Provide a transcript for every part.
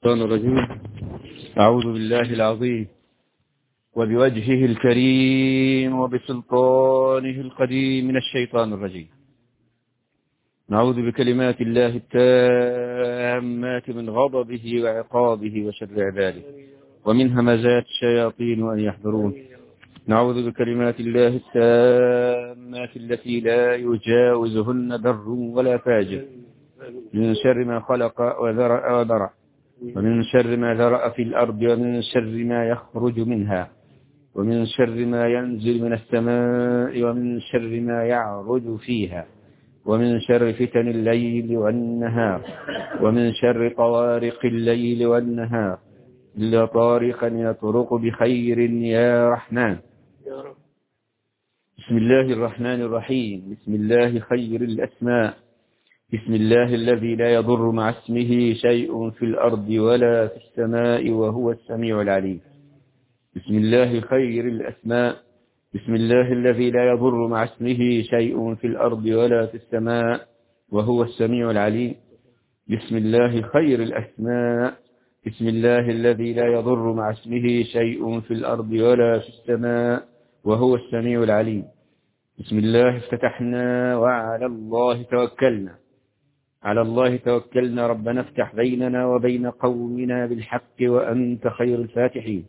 الشيطان الرجيم أعوذ بالله العظيم وبوجهه الكريم وبسلطانه القديم من الشيطان الرجيم نعوذ بكلمات الله التامات من غضبه وعقابه وشر عباده ومن همزات الشياطين وأن يحضرون نعوذ بكلمات الله التامات التي لا يجاوزهن بر ولا فاجر من شر ما خلق وذرأ وذرأ ومن شر ما ذرأ في الأرض ومن شر ما يخرج منها ومن شر ما ينزل من السماء ومن شر ما يعرج فيها ومن شر فتن الليل والنهار ومن شر طوارق الليل والنهار إلا طارقا يطرق بخير يا رحمن بسم الله الرحمن الرحيم بسم الله خير الأسماء بسم الله الذي لا يضر مع اسمه شيء في الأرض ولا في السماء وهو السميع العليم بسم الله خير الأسماء بسم الله الذي لا يضر مع اسمه شيء في الأرض ولا في السماء وهو السميع العليم بسم الله خير الأسماء بسم الله الذي لا يضر مع اسمه شيء في الأرض ولا في السماء وهو السميع العليم بسم الله افتتحنا وعلى الله توكلنا على الله توكلنا ربنا افتح بيننا وبين قومنا بالحق وأنت خير الفاتحين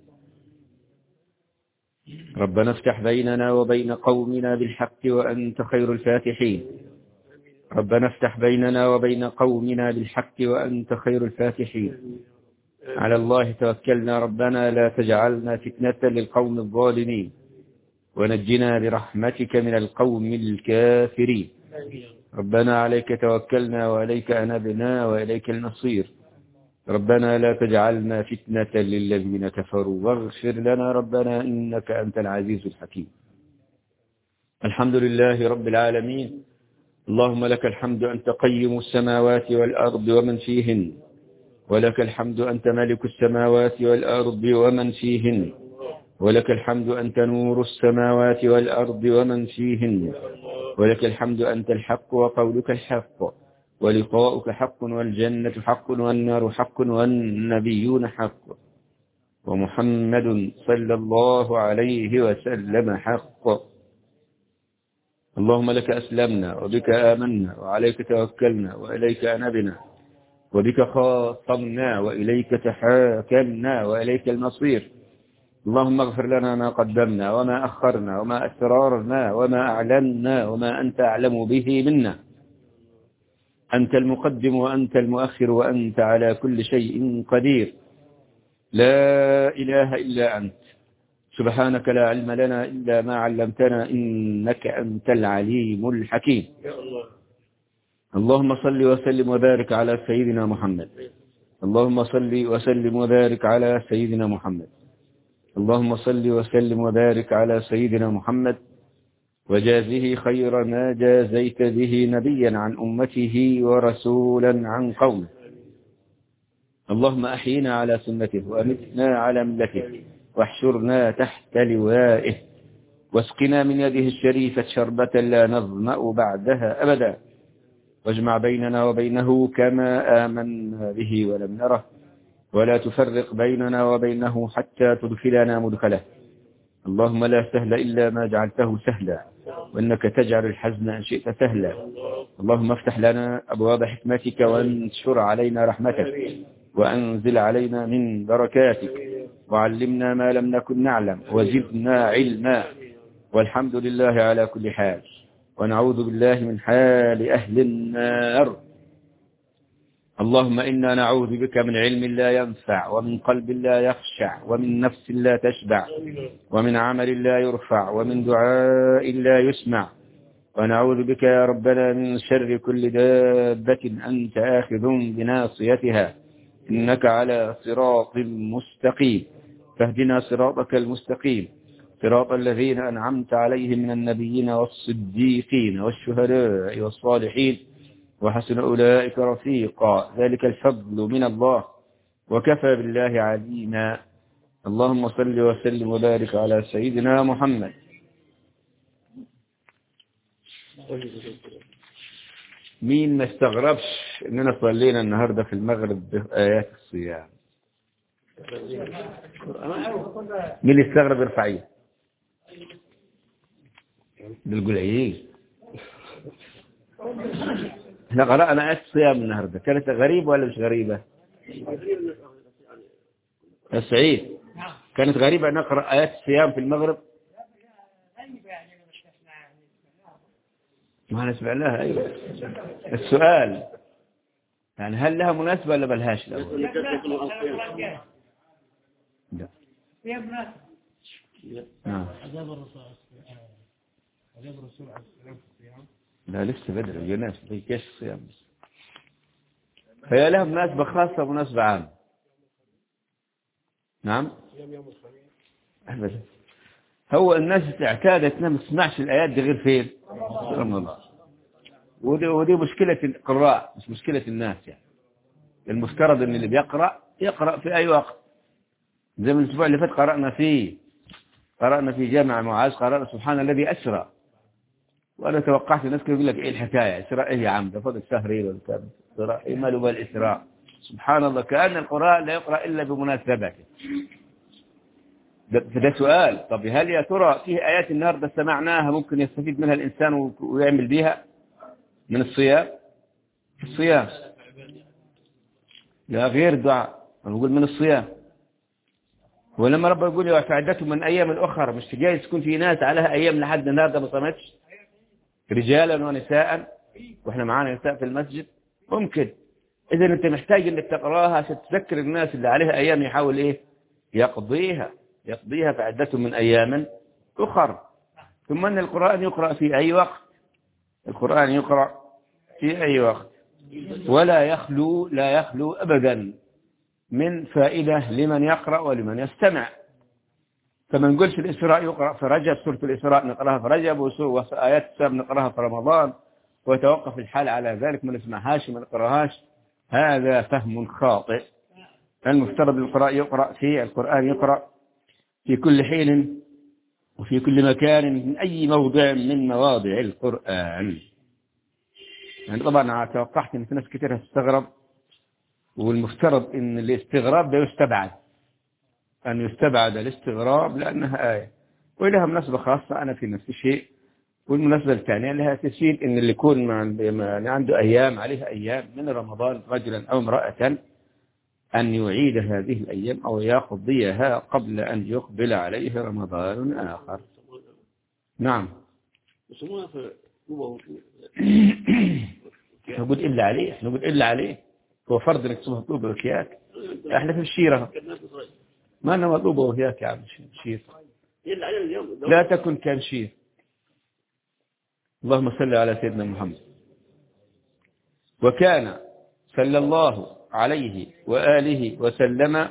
ربنا افتح بيننا وبين قومنا بالحق وأنت خير الفاتحين ربنا افتح بيننا وبين قومنا بالحق وأنت خير الفاتحين على الله توكلنا ربنا لا تجعلنا فتنة للقوم الظالمين ونجنا برحمتك من القوم الكافرين ربنا عليك توكلنا وإليك أنبنا وإليك المصير ربنا لا تجعلنا فتنة للذين كفروا واغفر لنا ربنا إنك أنت العزيز الحكيم الحمد لله رب العالمين اللهم لك الحمد أنت قيم السماوات والأرض ومن فيهن ولك الحمد أنت ملك السماوات والأرض ومن فيهن ولك الحمد أنت نور السماوات والأرض ومن فيهن ولك الحمد أنت الحق وقولك الحق ولقاؤك حق والجنة حق والنار حق والنبيون حق ومحمد صلى الله عليه وسلم حق اللهم لك أسلمنا وبك آمنا وعليك توكلنا وإليك أنبنا وبك خاصمنا وإليك تحاكمنا وإليك المصير اللهم اغفر لنا ما قدمنا وما أخرنا وما أسرارنا وما أعلنا وما أنت أعلم به منا أنت المقدم وأنت المؤخر وأنت على كل شيء قدير لا إله إلا أنت سبحانك لا علم لنا إلا ما علمتنا إنك أنت العليم الحكيم اللهم صل وسلم وبارك على سيدنا محمد اللهم صل وسلم وبارك على سيدنا محمد اللهم صل وسلم وبارك على سيدنا محمد وجازه خير ما جازيت به نبيا عن أمته ورسولا عن قومه اللهم أحينا على سنته وأمتنا على ملته واحشرنا تحت لوائه واسقنا من يده الشريفة شربة لا نظمأ بعدها أبدا واجمع بيننا وبينه كما آمنا به ولم نره ولا تفرق بيننا وبينه حتى تدخلنا مدخله اللهم لا سهل إلا ما جعلته سهلا وإنك تجعل الحزن أن شئت سهلا اللهم افتح لنا أبواب حكمتك وانشر علينا رحمتك وأنزل علينا من بركاتك وعلمنا ما لم نكن نعلم وزدنا علما والحمد لله على كل حال ونعوذ بالله من حال أهل النار اللهم إنا نعوذ بك من علم لا ينفع ومن قلب لا يخشع ومن نفس لا تشبع ومن عمل لا يرفع ومن دعاء لا يسمع ونعوذ بك يا ربنا من شر كل دابة أنت آخذ بناصيتها إنك على صراط مستقيم فاهدنا صراطك المستقيم صراط الذين أنعمت عليهم من النبيين والصديقين والشهداء والصالحين وحسن أولئك رفيقا ذلك الفضل من الله وكفى بالله عليما اللهم صل وسلم وبارك على سيدنا محمد مين ما استغربش اننا صلينا النهاردة في المغرب بآيات الصيام مين اللي يستغرب يرفع ايده بنقول ايه احنا قرأنا آيات الصيام النهارده كانت غريبة ولا مش غريبة يا سعيد كانت غريبة أن نقرأ آيات الصيام في المغرب ما نسمع لها أيوة السؤال يعني هل لها مناسبة ولا ملهاش لا لا نعم عذاب الرسول عذاب الرسول عليه السلام في الصيام لا لسه بدري يا ناس في كيش الصيام بس فهي لها مناسبة خاصة ومناسبة عامة نعم صيام يوم الخميس أبدا هو الناس اعتادت انها ما تسمعش الآيات دي غير فين في رمضان ودي, ودي مشكلة القراء مش مشكلة الناس يعني المفترض ان اللي بيقرأ يقرأ في أي وقت زي من الأسبوع اللي فات قرأنا فيه قرأنا في جامع معاذ قرأنا سبحان الذي أسرى وأنا توقعت الناس كانوا يقول لك إيه الحكاية إسراء إيه يا عم ده فضل شهر إيه ولا كام إسراء إيه ماله بالإسراء سبحان الله كأن القرآن لا يقرأ إلا بمناسبته ده فده سؤال طب هل يا ترى فيه آيات النهاردة سمعناها ممكن يستفيد منها الإنسان و- ويعمل بيها من الصيام الصيام لا غير دعاء أنا بقول من الصيام ولما ربنا يقول وفعدته من أيام الأخرى مش جايز تكون في ناس عليها أيام لحد النهاردة ما صامتش رجالا ونساء واحنا معانا نساء في المسجد ممكن إذا أنت محتاج أنك تقراها عشان تذكر الناس اللي عليها أيام يحاول إيه يقضيها يقضيها فعدته من أيام أخر ثم أن القرآن يقرأ في أي وقت القرآن يقرأ في أي وقت ولا يخلو لا يخلو أبدا من فائدة لمن يقرأ ولمن يستمع فما نقولش الإسراء يقرأ في رجب سورة الإسراء نقرأها في رجب وسورة آيات السبع نقرأها في رمضان ويتوقف الحال على ذلك ما نسمعهاش ما نقرأهاش هذا فهم خاطئ المفترض القراء يقرأ في القرآن يقرأ في كل حين وفي كل مكان من أي موضع من مواضع القرآن يعني طبعا أنا توقعت أن في ناس كثير هتستغرب والمفترض أن الاستغراب ده يستبعد أن يستبعد الاستغراب لأنها آية ولها مناسبة خاصة أنا في نفس الشيء والمناسبة الثانية لها تسهيل أن اللي يكون ما عند- ما عنده أيام عليها أيام من رمضان رجلا أو امرأة أن يعيد هذه الأيام أو يقضيها قبل أن يقبل عليه رمضان آخر نعم يسموها في هو نقول إلا عليه نقول إلا عليه هو فرض انك تصبح مطلوبة وكياك احنا في الشيرة الناس صغير ما أنا مطلوبة وكياك يا عم شير إلا علينا اليوم لا تكن كمشير اللهم صل على سيدنا محمد وكان صلى الله عليه وآله وسلم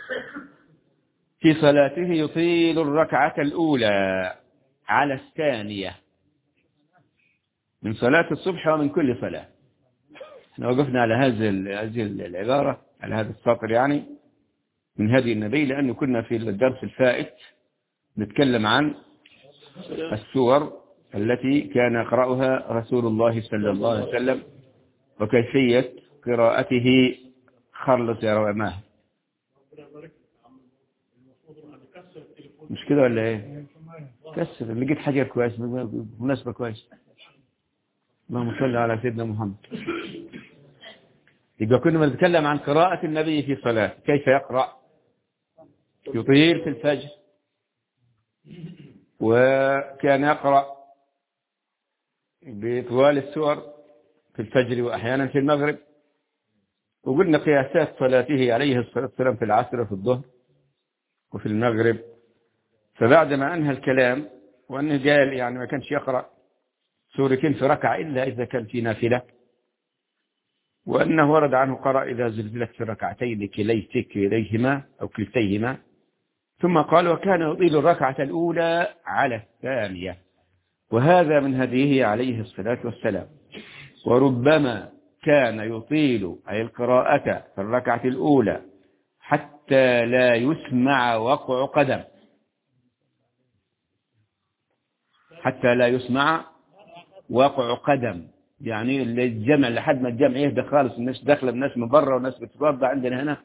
في صلاته يطيل الركعة الأولى على الثانية من صلاة الصبح ومن كل صلاة احنا وقفنا على هذه ال- هذه العبارة على هذا السطر يعني من هدي النبي لأنه كنا في الدرس الفائت نتكلم عن السور التي كان يقرأها رسول الله صلى الله عليه وسلم وكيفية قراءته خلص يا رواه مش كده ولا ايه كسر لقيت حجر كويس مناسبة كويس اللهم صل على سيدنا محمد يبقى كنا بنتكلم عن قراءة النبي في صلاة كيف يقرأ يطيل في الفجر وكان يقرأ بطوال السور في الفجر وأحيانا في المغرب وقلنا قياسات صلاته عليه الصلاة والسلام في العصر وفي الظهر وفي المغرب فبعدما أنهى الكلام وأنه قال يعني ما كانش يقرأ سورتين في ركعة إلا إذا كان في نافلة وأنه ورد عنه قرأ إذا زلزلت في ركعتين كليتك كليهما أو كلتيهما ثم قال وكان يطيل الركعة الأولى على الثانية وهذا من هديه عليه الصلاة والسلام وربما كان يطيل أي القراءة في الركعة الأولى حتى لا يسمع وقع قدم حتى لا يسمع وقع قدم يعني اللي الجمع لحد ما الجمع يهدى خالص الناس داخله الناس من بره والناس بتتوضا عندنا هنا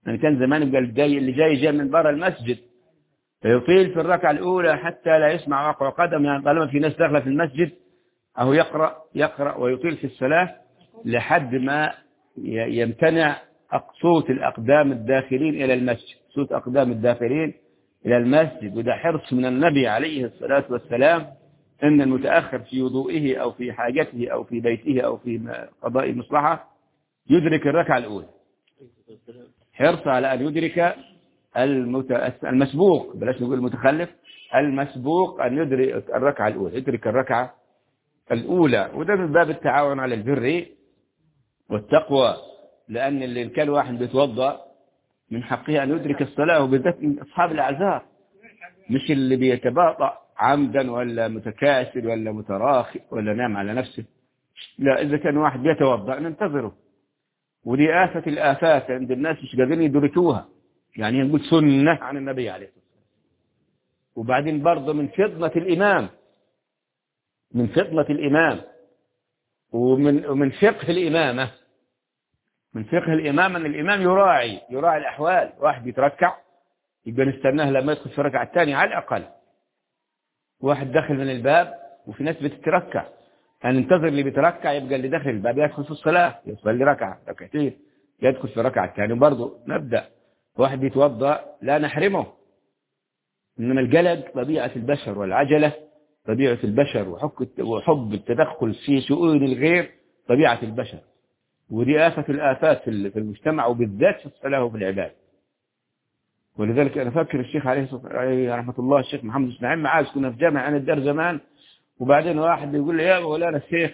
يعني كان زمان يبقى الجاي اللي جاي جاي من برا المسجد فيطيل في الركعة الأولى حتى لا يسمع وقع قدم يعني طالما في ناس داخلة في المسجد أهو يقرأ يقرأ ويطيل في الصلاة لحد ما ي- يمتنع أق- صوت الأقدام الداخلين إلى المسجد صوت أقدام الداخلين إلى المسجد وده حرص من النبي عليه الصلاة والسلام أن المتأخر في وضوئه أو في حاجته أو في بيته أو في م- قضاء مصلحة يدرك الركعة الأولى حرص على أن يدرك المت... المسبوق بلاش نقول المتخلف المسبوق أن يدرك الركعة الأولى يدرك الركعة الأولى وده من باب التعاون على البر والتقوى لأن اللي كان واحد بيتوضأ من حقه أن يدرك الصلاة وبالذات من أصحاب الأعذار مش اللي بيتباطأ عمدا ولا متكاسل ولا متراخي ولا نام على نفسه لا إذا كان واحد بيتوضأ ننتظره ودي آفة الآفات عند الناس مش قادرين يدركوها يعني نقول سنة عن النبي عليه الصلاة والسلام وبعدين برضه من فضلة الإمام من فضلة الإمام ومن ومن فقه الإمامة من فقه الإمامة أن الإمام يراعي يراعي الأحوال واحد يتركع يبقى نستناه لما يدخل في الركعة الثانية على الأقل واحد داخل من الباب وفي ناس بتتركع هننتظر اللي بيتركع يبقى اللي داخل الباب يدخل في الصلاة يصلي ركعة ركعتين يدخل في الركعة الثانية برضه نبدأ واحد بيتوضأ لا نحرمه إنما الجلد طبيعة البشر والعجلة طبيعة البشر وحب وحب التدخل في شؤون الغير طبيعة البشر ودي آفة الآفات في في المجتمع وبالذات في الصلاة وفي العبادة ولذلك أنا فاكر الشيخ عليه الصلاة عليه رحمة الله الشيخ محمد اسماعيل معاذ كنا في جامع عن الدار زمان وبعدين واحد بيقول لي يا مولانا الشيخ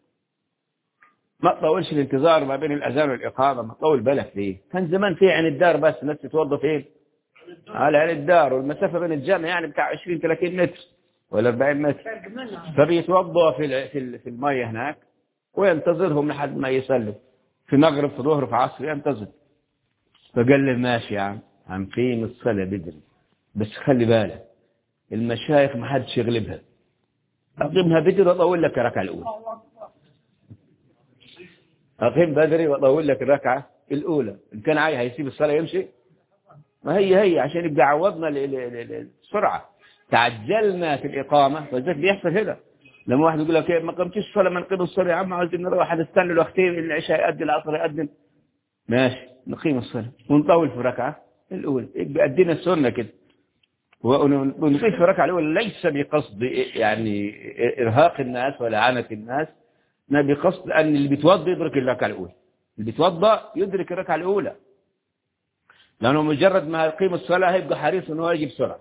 ما تطولش الانتظار ما بين الأذان والإقامة ما تطول بالك ليه كان زمان في عن الدار بس الناس تتوظف فين على عن الدار والمسافة بين الجامع يعني بتاع 20 30 متر ولا 40 متر فبيتوضوا في ال- في ال- في المية هناك وينتظرهم لحد ما يصلوا في مغرب في ظهر في عصر ينتظر فقال لي ماشي يا عم هنقيم الصلاة بدري بس خلي بالك المشايخ ما حدش يغلبها أقيمها بدري وأطول لك الركعة الأولى أقيم بدري وأطول لك الركعة الأولى إن كان عايز هيسيب الصلاة يمشي ما هي هي عشان يبقى عوضنا ل- ل- ل- السرعة تعجلنا في الإقامة فذلك بيحصل هنا لما واحد يقول لك إيه، ما قمتش الصلاة من قبل الصلاة يا عم عايزين نروح هنستنى الوقتين العشاء يأذن العصر يأذن ماشي نقيم الصلاة ونطول في الركعة الأولى يبقى أدينا السنة كده ونطيل في الركعة الأولى ليس بقصد يعني إرهاق الناس ولا عنة الناس ما بقصد أن اللي بيتوضى يدرك الركعة الأولى اللي بيتوضى يدرك الركعة الأولى لأنه مجرد ما يقيم الصلاة هيبقى حريص أنه يجي بسرعة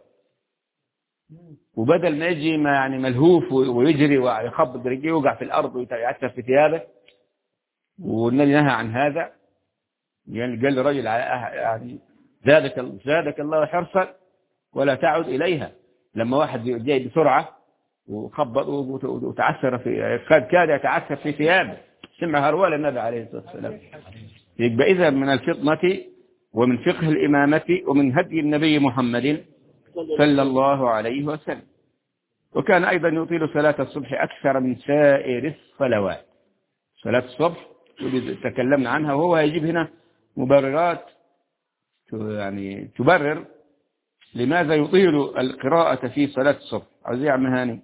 وبدل ما يجي ما يعني ملهوف ويجري ويخبط رجليه ويوقع في الأرض ويتعثر في ثيابه والنبي نهى عن هذا يعني قال لرجل يعني زادك زادك الله حرصا ولا تعد إليها لما واحد جاي بسرعة وخبط وتعثر في قد كاد يتعثر في ثيابه سمع هرول النبي عليه الصلاة والسلام يبقى إذا من الفطنة ومن فقه الإمامة ومن هدي النبي محمد صلى الله عليه وسلم وكان أيضا يطيل صلاة الصبح أكثر من سائر الصلوات صلاة الصبح تكلمنا عنها وهو يجيب هنا مبررات يعني تبرر لماذا يطيل القراءة في صلاة الصبح عزيز عم هاني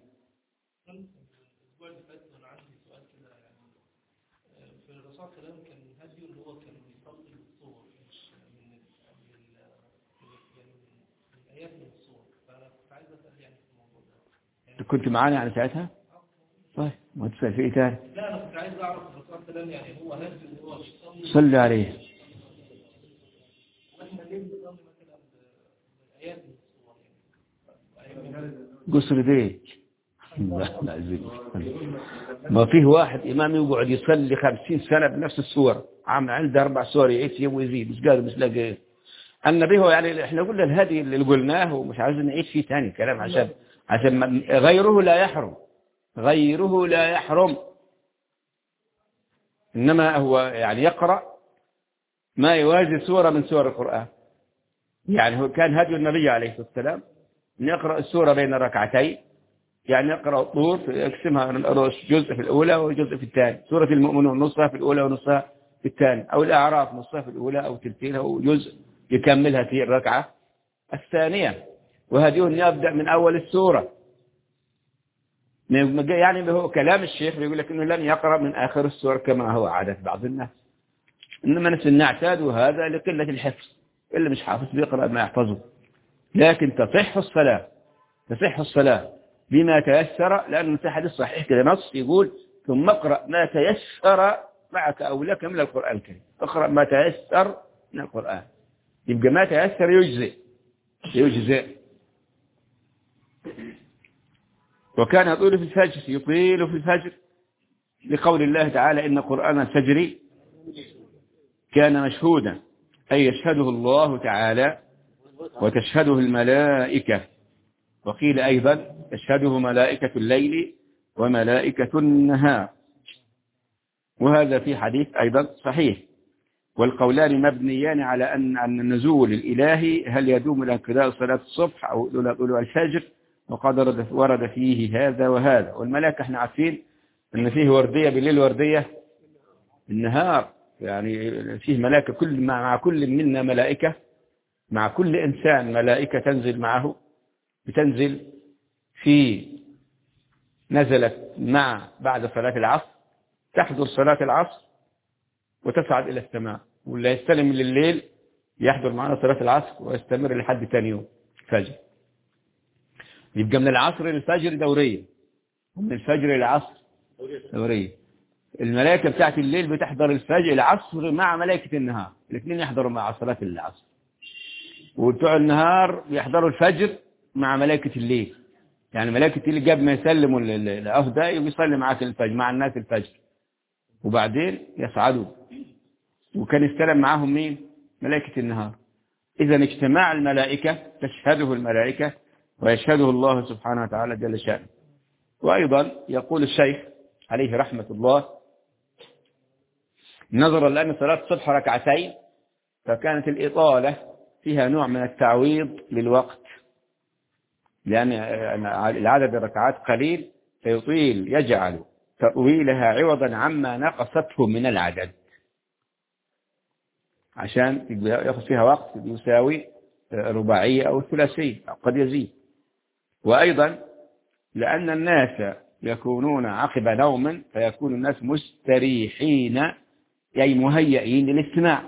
في الرسول كلام كان هديه اللي هو كان بيصلي بالصور مش من من يعني من ايات من الصور فانا كنت عايز اسال يعني في الموضوع ده أنت كنت معانا يعني ساعتها طيب ما تسأل في إيه تاني لا انا كنت عايز اعرف الرسول كلام يعني هو هدي اللي هو بيصلي صلي عليه واحنا ليه بنصلي مثلا بايات من الصور يعني قصر ديك لا لا زين. ما فيه واحد إمام يقعد يصلي خمسين سنة بنفس السور عام عنده أربع سور يعيش يوم ويزيد مش قادر مش لاقي إيه. النبي هو يعني احنا قلنا الهدي اللي قلناه ومش عايزين نعيد فيه تاني كلام عشان عشان ما- غيره لا يحرم غيره لا يحرم إنما هو يعني يقرأ ما يوازي سورة من سور القرآن يعني هو كان هدي النبي عليه الصلاة والسلام أن يقرأ السورة بين ركعتين يعني يقرأ الطور يقسمها جزء في الأولى وجزء في الثاني سورة المؤمنون نصها في الأولى ونصها في الثاني أو الأعراف نصها في الأولى أو تلتين أو جزء يكملها في الركعة الثانية وهديه يبدأ من أول السورة يعني هو كلام الشيخ يقول لك أنه لن يقرأ من آخر السورة كما هو عادة بعض الناس إنما نحن نعتاد هذا لقلة الحفظ اللي مش حافظ بيقرأ ما يحفظه لكن تصح الصلاة تصح الصلاة بما تيسر لأنه في حديث صحيح كده نص يقول ثم اقرأ ما تيسر معك أو لك من القرآن الكريم اقرأ ما تيسر من القرآن يبقى ما تيسر يجزئ يجزئ وكان يطيل في الفجر يطيل في الفجر لقول الله تعالى إن قرآن الفجر كان مشهودا أي يشهده الله تعالى وتشهده الملائكة وقيل أيضا تشهده ملائكة الليل وملائكة النهار وهذا في حديث أيضا صحيح والقولان مبنيان على أن أن النزول الإلهي هل يدوم إلى انقضاء صلاة الصبح أو إلى طلوع الفجر وقد ورد فيه هذا وهذا والملائكة احنا عارفين أن فيه وردية بالليل وردية النهار يعني فيه ملائكة كل مع كل منا ملائكة مع كل إنسان ملائكة تنزل معه بتنزل في نزلت مع بعد صلاة العصر تحضر صلاة العصر وتصعد إلى السماء واللي يستلم لليل يحضر معنا صلاة العصر ويستمر لحد ثاني يوم فجر يبقى من العصر للفجر دورية ومن الفجر للعصر دورية الملائكة بتاعت الليل بتحضر الفجر العصر مع ملائكة النهار الاثنين يحضروا مع صلاة العصر وبتوع النهار يحضروا الفجر مع ملائكة الليل يعني ملائكة الليل قبل ما يسلموا الأفداء يصلي معاك الفجر مع الناس الفجر وبعدين يصعدوا وكان يستلم معاهم مين ملائكة النهار إذا اجتماع الملائكة تشهده الملائكة ويشهده الله سبحانه وتعالى جل شأنه وأيضا يقول الشيخ عليه رحمة الله نظرا لأن صلاة الصبح ركعتين فكانت الإطالة فيها نوع من التعويض للوقت لأن العدد الركعات قليل فيطيل يجعل تطويلها عوضا عما نقصته من العدد عشان يأخذ فيها وقت يساوي رباعية أو ثلاثية أو قد يزيد وأيضا لأن الناس يكونون عقب نوم فيكون الناس مستريحين أي مهيئين للاستماع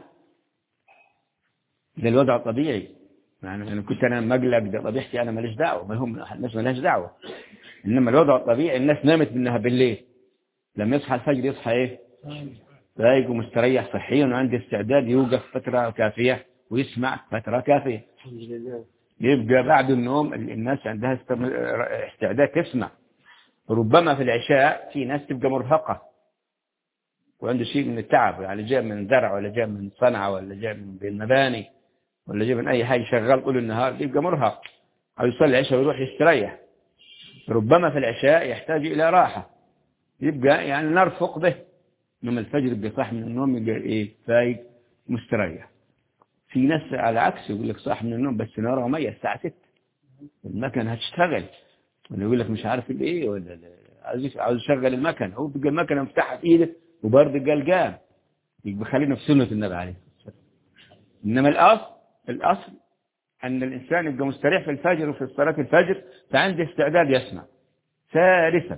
ده الوضع الطبيعي يعني أنا كنت أنا مقلق ده طبيعتي أنا ماليش دعوة ما هم الناس مالهاش دعوة إنما الوضع الطبيعي الناس نامت منها بالليل لما يصحى الفجر يصحى إيه رايق ومستريح صحيا وعنده استعداد يوقف فترة كافية ويسمع فترة كافية يبقى بعد النوم الناس عندها استعداد تسمع ربما في العشاء في ناس تبقى مرهقة وعنده شيء من التعب يعني جاء من زرع ولا جاء من صنعة ولا جاء من المباني ولا جاء من أي حاجة شغال طول النهار يبقى مرهق أو يصلي العشاء ويروح يستريح ربما في العشاء يحتاج إلى راحة يبقى يعني نرفق به لما الفجر يبقى صاح من النوم يبقى إيه فايق مستريح في ناس على عكس يقول لك صاح من النوم بس نار ومية الساعة 6 المكنة هتشتغل ولا يقول لك مش عارف الايه ولا عاوز عاوز يشغل المكنة هو بيبقى المكنة مفتاحها في ايده وبرد قلقان يبقى خلينا في سنة النبي عليه الصلاة إنما الأصل الأصل أن الإنسان يبقى مستريح في الفجر وفي صلاة الفجر فعنده استعداد يسمع ثالثا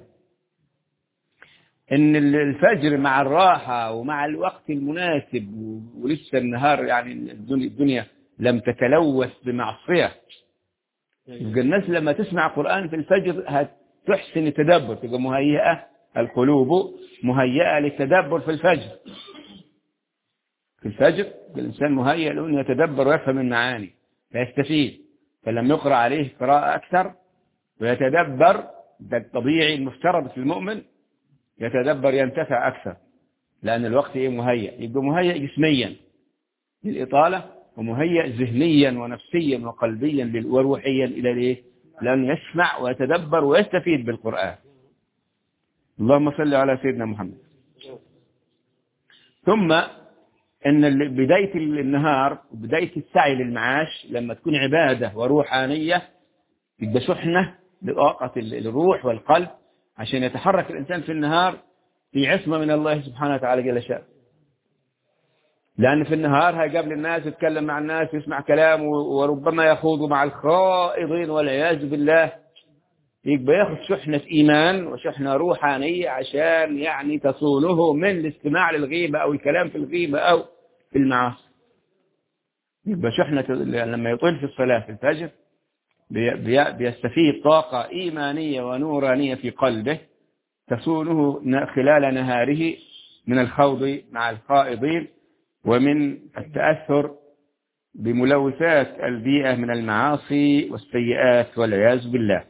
ان الفجر مع الراحة ومع الوقت المناسب ولسه النهار يعني الدنيا لم تتلوث بمعصية يبقى الناس لما تسمع قرآن في الفجر هتحسن التدبر تبقى مهيئة القلوب مهيئة للتدبر في الفجر في الفجر الإنسان مهيئ لأنه يتدبر ويفهم المعاني فيستفيد فلما يقرأ عليه قراءة أكثر ويتدبر ده الطبيعي المفترض في المؤمن يتدبر ينتفع أكثر لأن الوقت إيه مهيئ يبقى مهيئ جسميا للإطالة ومهيئ ذهنيا ونفسيا وقلبيا وروحيا إلى الإيه لأن يسمع ويتدبر ويستفيد بالقرآن اللهم صل على سيدنا محمد ثم ان بداية النهار وبداية السعي للمعاش لما تكون عبادة وروحانية يبقى شحنة لطاقة الروح والقلب عشان يتحرك الإنسان في النهار في عصمة من الله سبحانه وتعالى جل شأنه لأن في النهار هيقابل الناس يتكلم مع الناس يسمع كلام وربما يخوض مع الخائضين والعياذ بالله يبقى ياخذ شحنة إيمان وشحنة روحانية عشان يعني تصونه من الاستماع للغيبة أو الكلام في الغيبة أو في المعاصي يبقى شحنة لما يطيل في الصلاة في الفجر بيستفيد طاقة إيمانية ونورانية في قلبه تصونه خلال نهاره من الخوض مع الخائضين ومن التأثر بملوثات البيئة من المعاصي والسيئات والعياذ بالله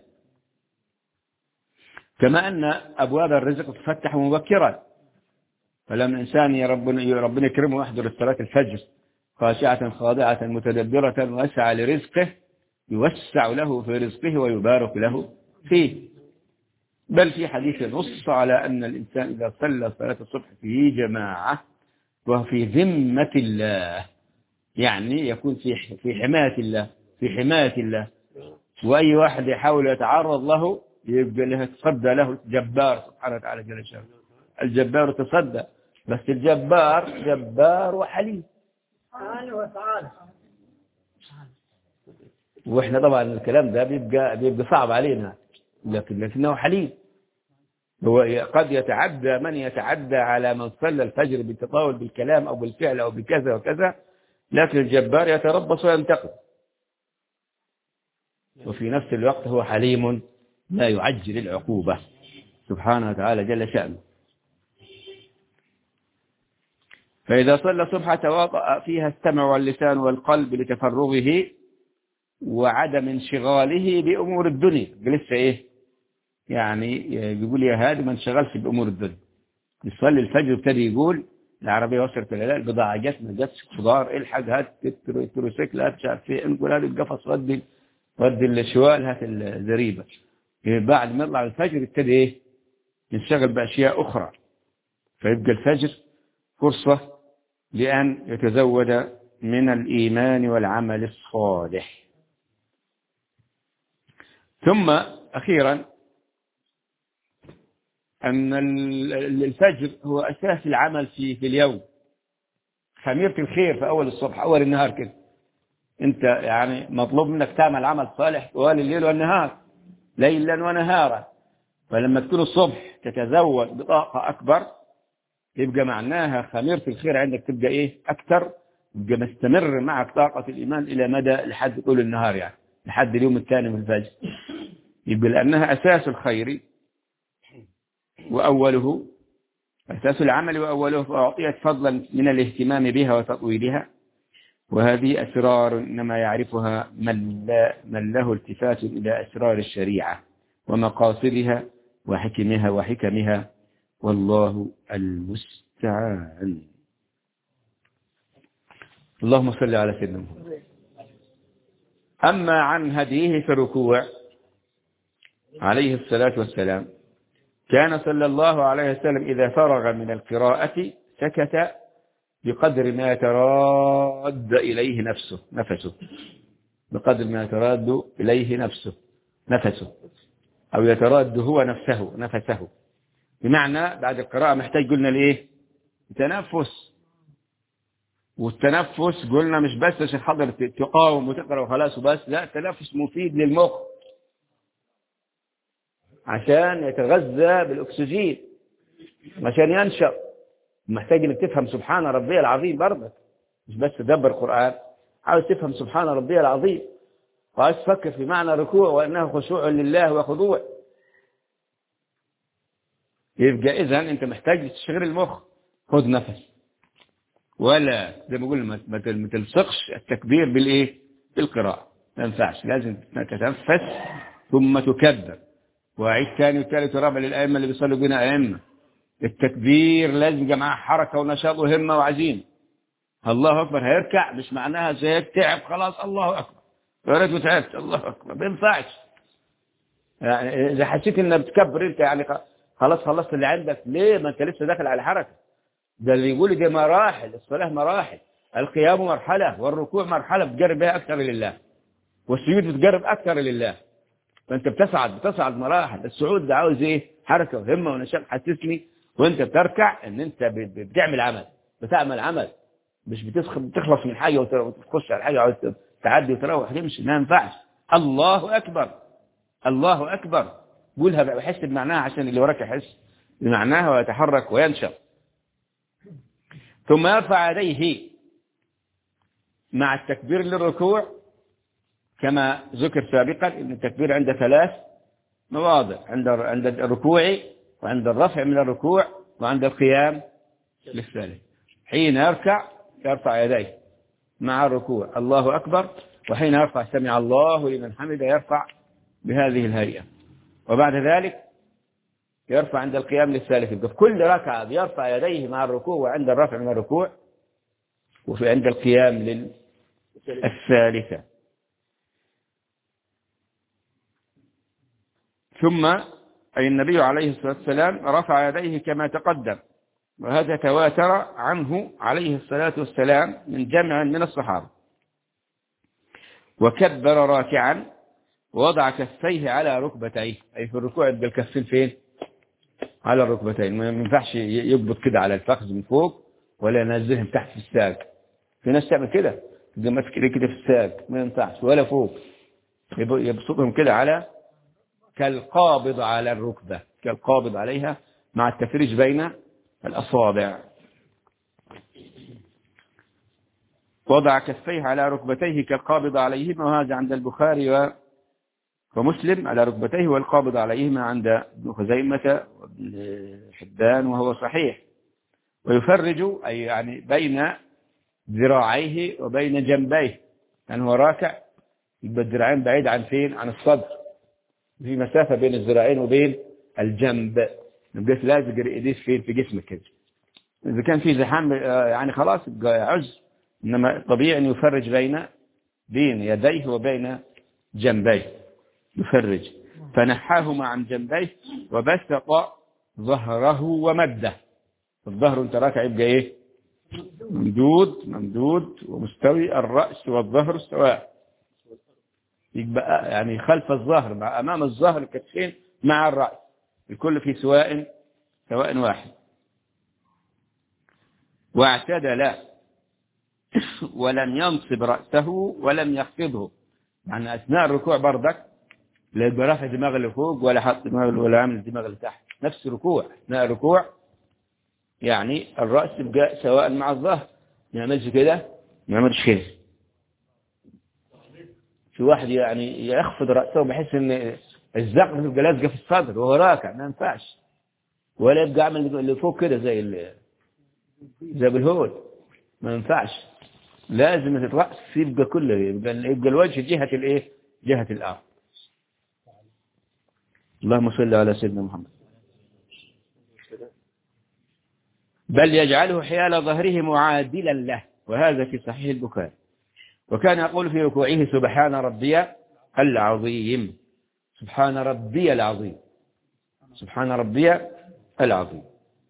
كما أن أبواب الرزق تفتح مبكرا فلما الإنسان ربنا ربنا يكرمه ويحضر الصلاة الفجر خاشعة خاضعة متدبرة واسعى لرزقه يوسع له في رزقه ويبارك له فيه بل في حديث نص على أن الإنسان إذا صلى صلاة الصبح في جماعة وهو في ذمة الله يعني يكون في في حماية الله في حماية الله وأي واحد يحاول يتعرض له يبقى له يتصدى له الجبار سبحانه وتعالى جل شانه الجبار تصدى بس الجبار جبار وحليم واحنا طبعا الكلام ده بيبقى بيبقى صعب علينا لكن لكنه حليم هو قد يتعدى من يتعدى على من صلى الفجر بالتطاول بالكلام او بالفعل او بكذا وكذا لكن الجبار يتربص وينتقم وفي نفس الوقت هو حليم لا يعجل العقوبة سبحانه وتعالى جل شأنه فإذا صلى الصبح تواطأ فيها السمع واللسان والقلب لتفرغه وعدم انشغاله بأمور الدنيا لسه إيه يعني بيقول يا هادي ما انشغلش بأمور الدنيا يصلي الفجر ابتدي يقول العربية وصلت ولا لا البضاعة جت ما جاتش خضار الحق هات التروسيكل هات مش عارف ايه انقل هات القفص ودي ودي الشوال هات الزريبة بعد ما يطلع الفجر يبتدي ايه ينشغل بأشياء أخرى فيبقى الفجر فرصة لأن يتزود من الإيمان والعمل الصالح ثم أخيرا أن الفجر هو أساس العمل في في اليوم خميرة الخير في أول الصبح أول النهار كده أنت يعني مطلوب منك تعمل عمل صالح طوال الليل والنهار ليلا ونهارا فلما تكون الصبح تتزود بطاقة أكبر يبقى معناها خميرة الخير عندك تبقى إيه أكثر يبقى مستمر معك طاقة الإيمان إلى مدى لحد طول النهار يعني لحد اليوم الثاني من الفجر يبقى لأنها أساس الخير وأوله أساس العمل وأوله فأعطيت فضلا من الاهتمام بها وتطويلها وهذه أسرار إنما يعرفها من, لا من له التفات إلى أسرار الشريعة ومقاصدها وحكمها وحكمها والله المستعان اللهم صل على سيدنا محمد أما عن هديه في الركوع عليه الصلاة والسلام كان صلى الله عليه وسلم إذا فرغ من القراءة سكت بقدر ما يتراد إليه نفسه نفسه بقدر ما يتراد إليه نفسه نفسه أو يتراد هو نفسه نفسه بمعنى بعد القراءة محتاج قلنا لإيه تنفس والتنفس قلنا مش بس عشان حضر تقاوم وتقرأ وخلاص وبس لا التنفس مفيد للمخ عشان يتغذى بالأكسجين عشان ينشط محتاج انك تفهم سبحان ربي العظيم برضك مش بس تدبر قرآن عاوز تفهم سبحان ربي العظيم وعاوز تفكر في معنى الركوع وأنه خشوع لله وخضوع يبقى إذا أنت محتاج تشغل المخ خذ نفس ولا زي ما بقول ما تلصقش التكبير بالإيه بالقراءة ما ينفعش لازم تتنفس ثم تكبر وأعيد ثاني وثالث ورابع للأئمة اللي بيصلوا بنا أئمة التكبير لازم يبقى معاه حركة ونشاط وهمة وعزيمة الله أكبر هيركع مش معناها زي تعب خلاص الله أكبر يا ريت تعبت الله أكبر ما ينفعش يعني إذا حسيت إنك بتكبر أنت يعني خلاص خلصت اللي عندك ليه ما أنت لسه داخل على حركة ده اللي يقول دي مراحل الصلاة مراحل القيام مرحلة والركوع مرحلة بتجرب بها أكثر لله والسجود بتجرب أكثر لله فأنت بتصعد بتصعد مراحل الصعود ده عاوز إيه حركة وهمة ونشاط حسسني وانت بتركع ان انت بتعمل عمل بتعمل عمل مش بتسخ- بتخلص من حاجة وت- وتخش على حاجة عاوز تعدي وتروح تمشي ما ينفعش الله أكبر الله أكبر قولها بقى بحس بمعناها عشان اللي وراك يحس بمعناها ويتحرك وينشط ثم يرفع يديه مع التكبير للركوع كما ذكر سابقا ان التكبير عند ثلاث مواضع عند عند الركوع وعند الرفع من الركوع وعند القيام للثالث حين يركع يرفع يديه مع الركوع الله أكبر وحين يرفع سمع الله لمن حمده يرفع بهذه الهيئة وبعد ذلك يرفع عند القيام للثالث يبقى في كل ركعة بيرفع يديه مع الركوع وعند الرفع من الركوع وفي عند القيام للثالثة ثم أي النبي عليه الصلاة والسلام رفع يديه كما تقدم وهذا تواتر عنه عليه الصلاة والسلام من جمع من الصحابة وكبر راكعا ووضع كفيه على ركبتيه أي في الركوع يبقى الكفين فين على الركبتين ما ينفعش يقبض كده على الفخذ من فوق ولا ينزلهم تحت في الساق في ناس تعمل كده تبقى ماسك كده كده في الساق ما ينفعش ولا فوق يب- يبسطهم كده على كالقابض على الركبة كالقابض عليها مع التفريج بين الأصابع وضع كفيه على ركبتيه كالقابض عليهما وهذا عند البخاري و- ومسلم على ركبتيه والقابض عليهما عند ابن خزيمة وابن حبان وهو صحيح ويفرج أي يعني بين ذراعيه وبين جنبيه يعني هو راكع يبقى الذراعين بعيد عن فين عن الصدر في مسافة بين الذراعين وبين الجنب يبقى لازق ايديه فين في جسمك كده إذا كان في زحام آه، يعني خلاص يبقى عز إنما طبيعي أن يفرج بين بين يديه وبين جنبيه يفرج فنحاهما عن جنبيه وبسط ظهره ومده الظهر انت راكع يبقى ايه ممدود ممدود ومستوي الرأس والظهر سواء يبقى يعني خلف الظهر مع أمام الظهر الكتفين مع الرأس الكل في سواء سواء واحد واعتدل ولم ينصب رأسه ولم يخفضه يعني أثناء الركوع بردك لا يبقى رافع دماغ اللي فوق ولا حاط دماغ ولا عامل دماغ اللي تحت نفس الركوع أثناء الركوع يعني الرأس يبقى سواء مع الظهر ما يعملش كده ما يعملش كده في واحد يعني يخفض رأسه بحيث ان الزقف يبقى لازقه في الصدر وهو راكع ما ينفعش ولا يبقى عامل اللي فوق كده زي ال- زي بالهول ما ينفعش لازم الرأس يبقى كله يبقى, يبقى الوجه جهة الايه جهة الأرض اللهم صل على سيدنا محمد بل يجعله حيال ظهره معادلا له وهذا في صحيح البخاري وكان يقول في ركوعه سبحان ربي العظيم سبحان ربي العظيم سبحان ربي العظيم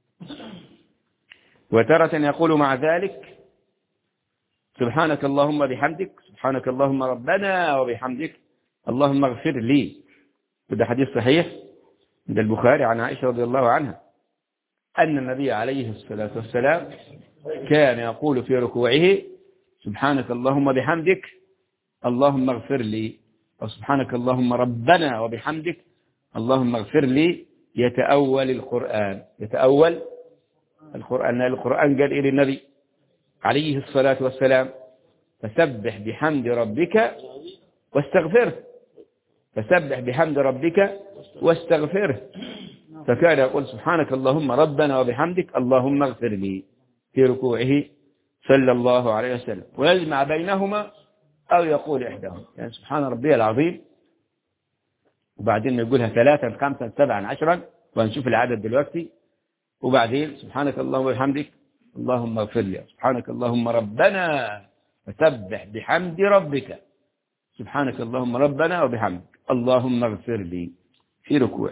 وترة يقول مع ذلك سبحانك اللهم بحمدك سبحانك اللهم ربنا وبحمدك اللهم اغفر لي وده حديث صحيح عند البخاري عن عائشة رضي الله عنها أن النبي عليه الصلاة والسلام كان يقول في ركوعه سبحانك اللهم بحمدك اللهم اغفر لي أو سبحانك اللهم ربنا وبحمدك اللهم اغفر لي يتأول القرآن يتأول القرآن القرآن قال إيه للنبي عليه الصلاة والسلام فسبح بحمد ربك واستغفره فسبح بحمد ربك واستغفره فكان يقول سبحانك اللهم ربنا وبحمدك اللهم اغفر لي في ركوعه صلى الله عليه وسلم ويجمع بينهما أو يقول إحداهما يعني سبحان ربي العظيم وبعدين يقولها ثلاثا خمسا سبعا عشرا وهنشوف العدد دلوقتي وبعدين سبحانك اللهم وبحمدك اللهم اغفر لي سبحانك اللهم ربنا فسبح بحمد ربك سبحانك اللهم ربنا وبحمدك اللهم اغفر لي في ركوع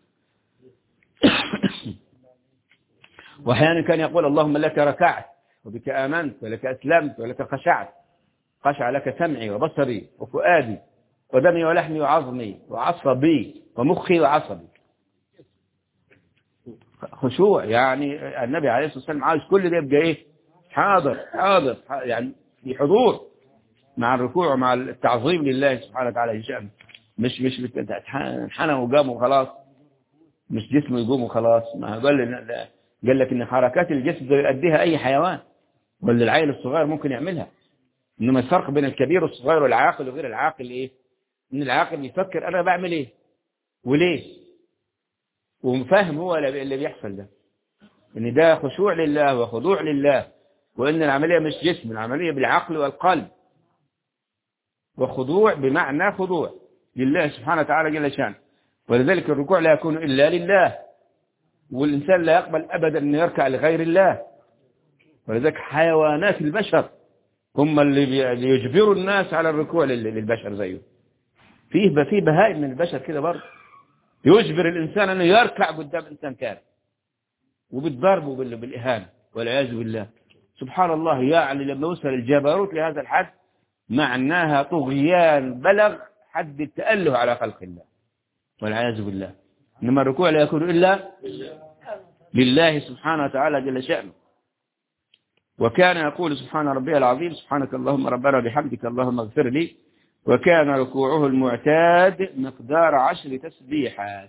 واحيانا كان يقول اللهم لك ركعت وبك آمنت ولك أسلمت ولك خشعت خشع لك سمعي وبصري وفؤادي ودمي ولحمي وعظمي وعصبي ومخي وعصبي خشوع يعني النبي عليه الصلاة والسلام عاوز كل ده يبقى ايه حاضر حاضر يعني في حضور مع الركوع ومع التعظيم لله سبحانه وتعالى شأنه مش مش انحنى وقام وخلاص مش جسمه يقوم وخلاص ما قال لنا قال لك ان حركات الجسم يؤديها اي حيوان ولا العيل الصغير ممكن يعملها انما الفرق بين الكبير والصغير والعاقل وغير العاقل ايه ان العاقل يفكر انا بعمل ايه وليه وفاهم هو اللي بيحصل ده ان ده خشوع لله وخضوع لله وان العمليه مش جسم العمليه بالعقل والقلب وخضوع بمعنى خضوع لله سبحانه وتعالى جل شانه ولذلك الركوع لا يكون الا لله والانسان لا يقبل ابدا ان يركع لغير الله ولذلك حيوانات البشر هم اللي يجبروا الناس على الركوع للبشر زيه فيه فيه بهائم من البشر كده برضه يجبر الإنسان أنه يركع قدام إنسان ثاني وبالضرب وبالإهانة والعياذ بالله سبحان الله يعني لما وصل الجبروت لهذا الحد معناها طغيان بلغ حد التأله على خلق الله والعياذ بالله إنما الركوع لا يكون إلا لله سبحانه وتعالى جل شأنه وكان يقول سبحان ربي العظيم سبحانك اللهم ربنا بحمدك اللهم اغفر لي وكان ركوعه المعتاد مقدار عشر تسبيحات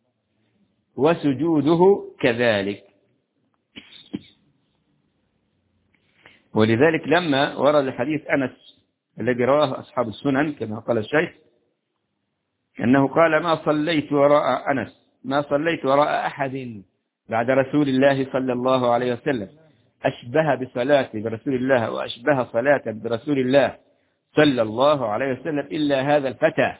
وسجوده كذلك ولذلك لما ورد حديث أنس الذي رواه أصحاب السنن كما قال الشيخ أنه قال ما صليت وراء أنس ما صليت وراء أحد بعد رسول الله صلى الله عليه وسلم أشبه بصلاتي برسول الله وأشبه صلاة برسول الله صلى الله عليه وسلم إلا هذا الفتى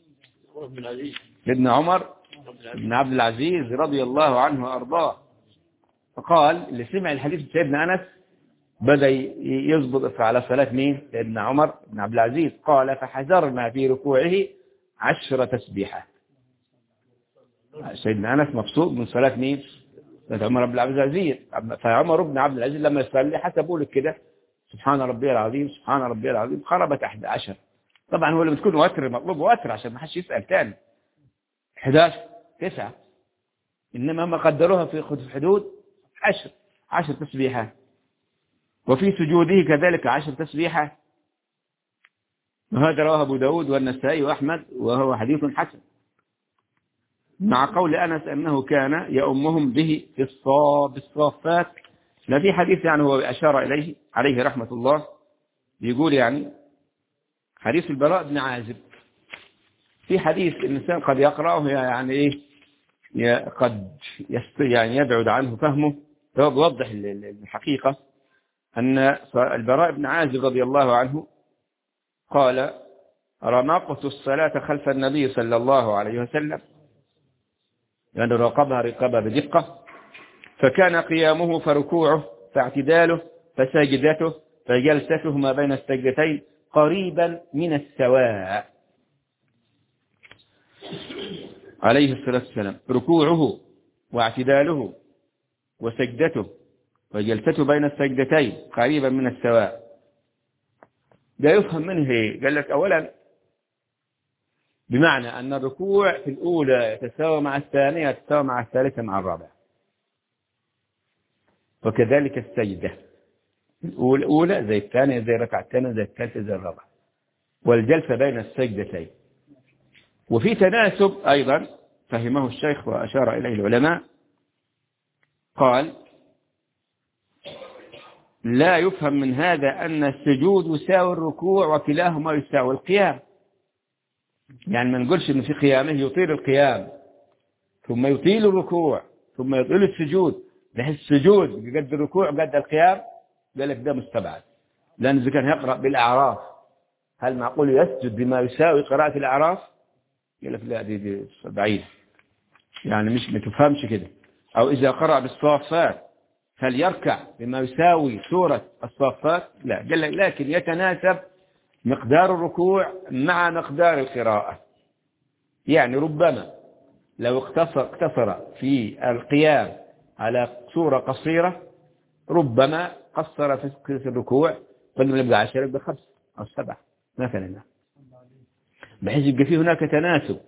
ابن عمر بن عبد العزيز رضي الله عنه وأرضاه فقال اللي سمع الحديث سيدنا أنس بدأ يضبط على صلاة مين سيدنا عمر بن عبد العزيز قال فحذرنا في ركوعه عشر تسبيحات سيدنا أنس مبسوط من صلاة مين صلاة عمر بن عبد العزيز فعمر بن عبد العزيز لما يصلي حسبوا لك كده سبحان ربي العظيم سبحان ربي العظيم خربت 11 طبعا هو اللي بتكون وتر مطلوب وتر عشان ما حدش يسأل تاني 11 9 إنما ما قدروها في حدود 10 10 تسبيحات وفي سجوده كذلك 10 تسبيحات وهذا رواه أبو داود والنسائي وأحمد وهو حديث حسن مع قول أنس أنه كان يأمهم به في الصاب الصافات لا في حديث يعني هو أشار إليه عليه رحمة الله يقول يعني حديث البراء بن عازب في حديث الإنسان قد يقرأه يعني إيه قد يعني يبعد عنه فهمه يوضح الحقيقة أن البراء بن عازب رضي الله عنه قال رمقت الصلاة خلف النبي صلى الله عليه وسلم يعني رقبها رقبة بدقة فكان قيامه فركوعه فاعتداله فساجدته فجلسته ما بين السجدتين قريبا من السواء عليه الصلاة والسلام ركوعه واعتداله وسجدته وجلسته بين السجدتين قريبا من السواء ده يفهم منه ايه قال لك اولا بمعنى ان الركوع في الاولى يتساوى مع الثانية يتساوى مع الثالثة مع الرابعة وكذلك السجدة الأولى زي الثانية زي الركعة الثانية زي الثالثة زي الرابعة والجلسة بين السجدتين وفي تناسب أيضا فهمه الشيخ وأشار إليه العلماء قال لا يفهم من هذا أن السجود يساوي الركوع وكلاهما يساوي القيام يعني ما نقولش أن في قيامه يطيل القيام ثم يطيل الركوع ثم يطيل السجود بحيث السجود قد الركوع قد القيام قال لك ده مستبعد لأن إذا كان يقرأ بالأعراف هل معقول يسجد بما يساوي قراءة الأعراف قال لك لا دي, دي بعيد يعني مش ما تفهمش كده أو إذا قرأ بالصافات هل يركع بما يساوي سورة الصافات لا قال لك لكن يتناسب مقدار الركوع مع مقدار القراءة يعني ربما لو اقتصر, اقتصر في القيام على سورة قصيرة ربما قصر في الركوع فلما يبقى عشرة يبقى خمس أو سبعة مثلا بحيث يبقى فيه هناك تناسب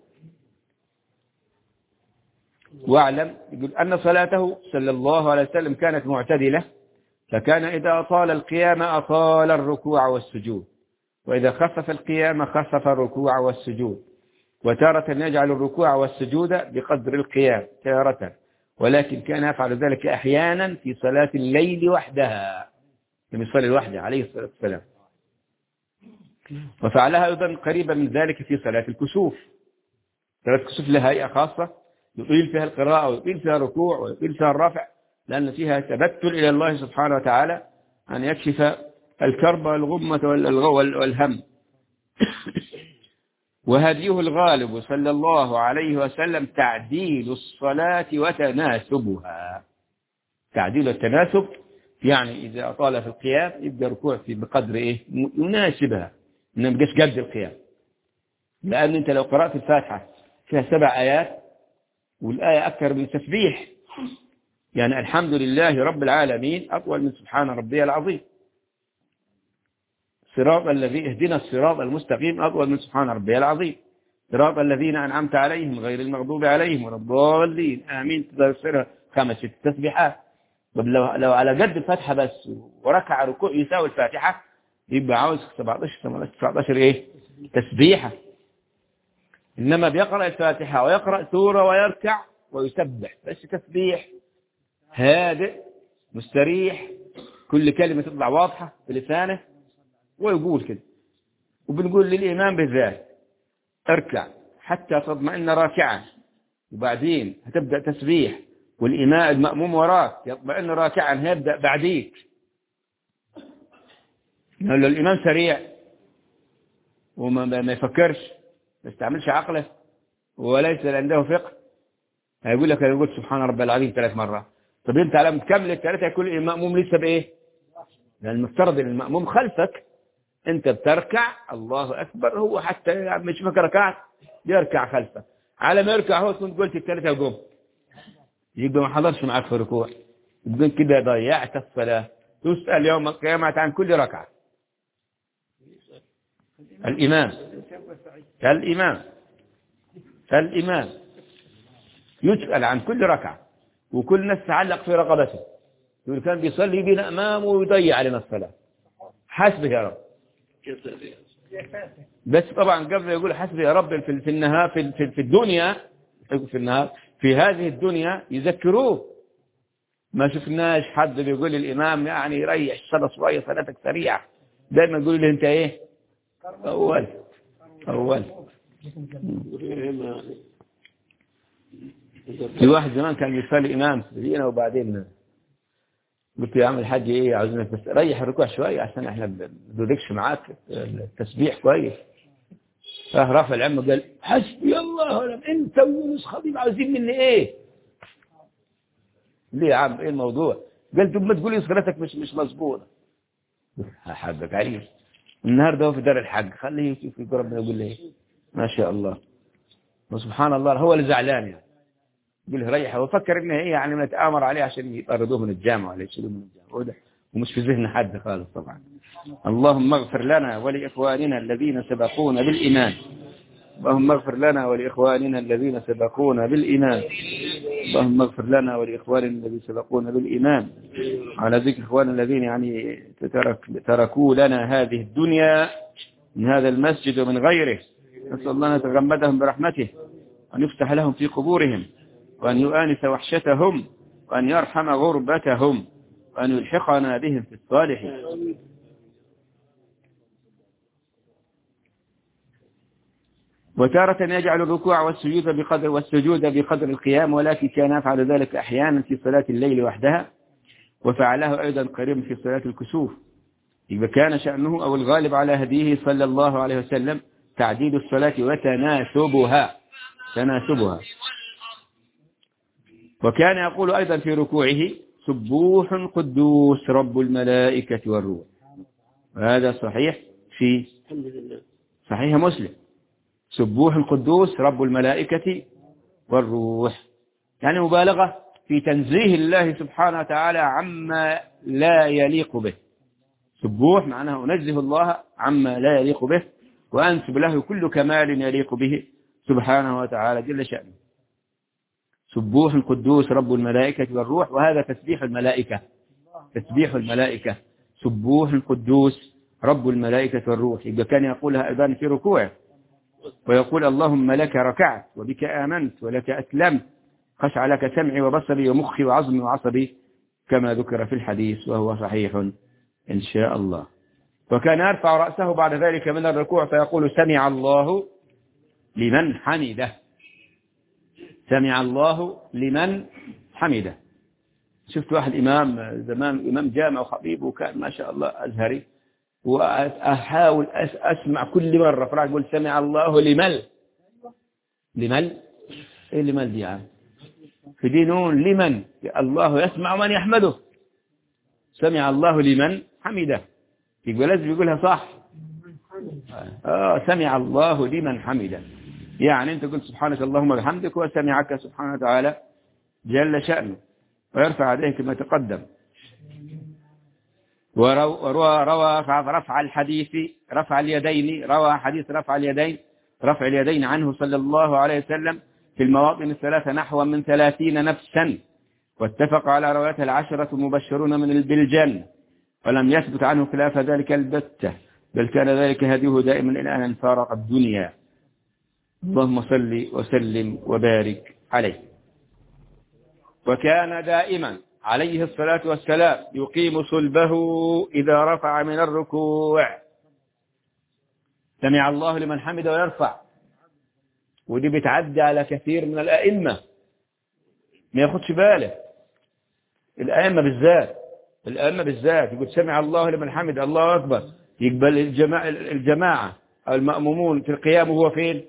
واعلم يقول أن صلاته صلى الله عليه وسلم كانت معتدلة فكان إذا أطال القيام أطال الركوع والسجود وإذا خفف القيام خفف الركوع والسجود وتارة يجعل الركوع والسجود بقدر القيام تارة ولكن كان يفعل ذلك أحيانا في صلاة الليل وحدها لم يصلي لوحده عليه الصلاة والسلام وفعلها أيضا قريبا من ذلك في صلاة الكسوف صلاة الكسوف لها هيئة خاصة يطيل فيها القراءة ويطيل فيها الركوع ويطيل فيها الرفع لأن فيها تبتل إلى الله سبحانه وتعالى أن يكشف الكرب والغمة والهم وهديه الغالب صلى الله عليه وسلم تعديل الصلاة وتناسبها تعديل التناسب يعني إذا أطال في القيام يبقى ركوع في بقدر إيه يناسبها إنه مبقاش قد القيام لأن أنت لو قرأت الفاتحة فيها سبع آيات والآية أكثر من تسبيح يعني الحمد لله رب العالمين أطول من سبحان ربي العظيم صراط الذي اهدنا الصراط المستقيم أطول من سبحان ربي العظيم صراط الذين أنعمت عليهم غير المغضوب عليهم ولا الضالين آمين تفسرها خمس ست تسبيحات طب لو, لو على قد الفاتحة بس وركع ركوع يساوي الفاتحة يبقى عاوز 17 18 19 ايه تسبيحة إنما بيقرأ الفاتحة ويقرأ سورة ويركع ويسبح بس تسبيح هادئ مستريح كل كلمة تطلع واضحة في لسانه ويقول كده وبنقول للإمام بالذات اركع حتى تطمئن راكعا وبعدين هتبدأ تسبيح والإمام المأموم وراك يطمئن راكعا هيبدأ بعديك لأن الإمام سريع وما ما يفكرش ما يستعملش عقله وليس عنده فقه هيقول لك انا قلت سبحان ربي العظيم ثلاث مرات طب انت على تكمل الثلاثه يكون المأموم لسه بايه لان المفترض ان المأموم خلفك انت بتركع الله اكبر هو حتى مش فاكر ركعت يركع خلفك على ما يركع هو تكون قلت الثلاثه وقوم يبقى ما حضرش معك في الركوع يبقى كده ضيعت الصلاه تسال يوم القيامه عن كل ركعه الامام الامام الامام يسال عن كل ركعه وكل ناس تعلق في رقبته يقول كان بيصلي بنا امامه ويضيع علينا الصلاه حسبه يا رب بس طبعا قبل يقول حسبي يا رب في في النهار في في, في الدنيا في النهار في هذه الدنيا يذكروه ما شفناش حد بيقول للامام يعني يريح صلاه شويه صلاتك سريعه دايما يقول له انت ايه اول اول في واحد زمان كان بيصلي امام سبينا وبعدين قلت يا عم الحاج ايه عاوزينك بس ريح الركوع شويه عشان احنا ما بندركش معاك التسبيح كويس فرفع العم قال حسبي الله ولم انت ويونس خطيب عاوزين مني ايه ليه يا عم ايه الموضوع قال طب ما تقولي صلاتك مش مش مظبوطه حبك عليه النهارده هو في دار الحج خليه يشوف يقول ربنا يقول له ايه ما شاء الله وسبحان الله هو اللي زعلان يعني يقول له ريح وفكر انه ايه يعني نتآمر عليه عشان يطردوه من الجامعه ولا يشيلوه من الجامعه وده ومش في ذهن حد خالص طبعا اللهم اغفر لنا ولاخواننا الذين سبقونا بالايمان اللهم اغفر لنا ولاخواننا الذين سبقونا بالايمان اللهم اغفر لنا ولاخواننا الذين سبقونا بالايمان على ذكر اخواننا الذين يعني ترك تركوا لنا هذه الدنيا من هذا المسجد ومن غيره نسال الله ان يتغمدهم برحمته وان يفتح لهم في قبورهم وأن يؤانس وحشتهم وأن يرحم غربتهم وأن يلحقنا بهم في الصالحين وتارة يجعل الركوع والسجود بقدر والسجود بقدر القيام ولكن كان يفعل ذلك أحيانا في صلاة الليل وحدها وفعله أيضا قريبا في صلاة الكسوف إذا كان شأنه أو الغالب على هديه صلى الله عليه وسلم تعديل الصلاة وتناسبها تناسبها وكان يقول أيضا في ركوعه سبوح قدوس رب الملائكة والروح وهذا صحيح في صحيح مسلم سبوح قدوس رب الملائكة والروح يعني مبالغة في تنزيه الله سبحانه وتعالى عما لا يليق به سبوح معناه أنزه الله عما لا يليق به وأنسب له كل كمال يليق به سبحانه وتعالى جل شأنه سبوح قدوس رب الملائكة والروح وهذا تسبيح الملائكة تسبيح الملائكة سبوح قدوس رب الملائكة والروح يبقى كان يقولها أيضا في ركوعه ويقول اللهم لك ركعت وبك آمنت ولك أسلمت خشع لك سمعي وبصري ومخي وعظمي وعصبي كما ذكر في الحديث وهو صحيح إن شاء الله وكان يرفع رأسه بعد ذلك من الركوع فيقول سمع الله لمن حمده سمع الله لمن حمده شفت واحد إمام زمان إمام جامع وخطيب وكان ما شاء الله أزهري وأحاول أسمع كل مرة فراح يقول سمع الله لمن لمن إيه لمن دي يعني في دي نون لمن الله يسمع من يحمده سمع الله لمن حمده يبقى لازم يقولها صح آه سمع الله لمن حمده يعني انت قلت سبحانك اللهم وبحمدك وسمعك سبحانه وتعالى جل شأنه ويرفع يديه كما تقدم وروى روى رفع الحديث رفع اليدين روى حديث رفع اليدين رفع اليدين عنه صلى الله عليه وسلم في المواطن الثلاثة نحو من ثلاثين نفسا واتفق على روايتها العشرة مبشرون من بالجنة ولم يثبت عنه خلاف ذلك البتة بل كان ذلك هديه دائما إلى أن فارق الدنيا اللهم صل وسلم وبارك عليه وكان دائما عليه الصلاة والسلام يقيم صلبه إذا رفع من الركوع سمع الله لمن حمد ويرفع ودي بتعدي على كثير من الأئمة ما ياخدش باله الأئمة بالذات الأئمة بالذات يقول سمع الله لمن حمد الله أكبر يقبل الجماعة, الجماعة أو المأمومون في القيام وهو فين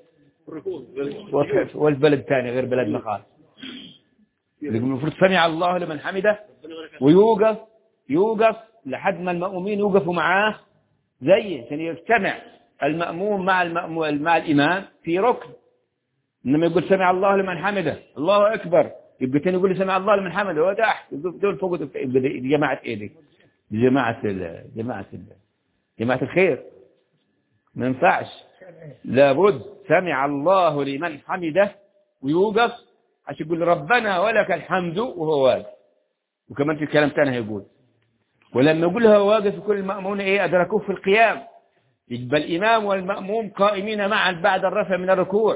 والبلد ثاني غير بلدنا خالص المفروض سمع الله لمن حمده ويوقف يوقف لحد ما المأمومين يوقفوا معاه زي عشان يجتمع المأموم مع المأموم مع الإمام في ركن إنما يقول سمع الله لمن حمده الله أكبر يبقى تاني يقول سمع الله لمن حمده هو تحت دول فوق جماعة إيه دي جماعة ال جماعة ال جماعة الخير ما ينفعش لابد سمع الله لمن حمده ويوقف عشان يقول ربنا ولك الحمد وهو واقف وكمان في كلام ثاني هيقول ولما يقولها واقف يكون المأمون ايه أدركوه في القيام يبقى الإمام والمأموم قائمين معا بعد الرفع من الركوع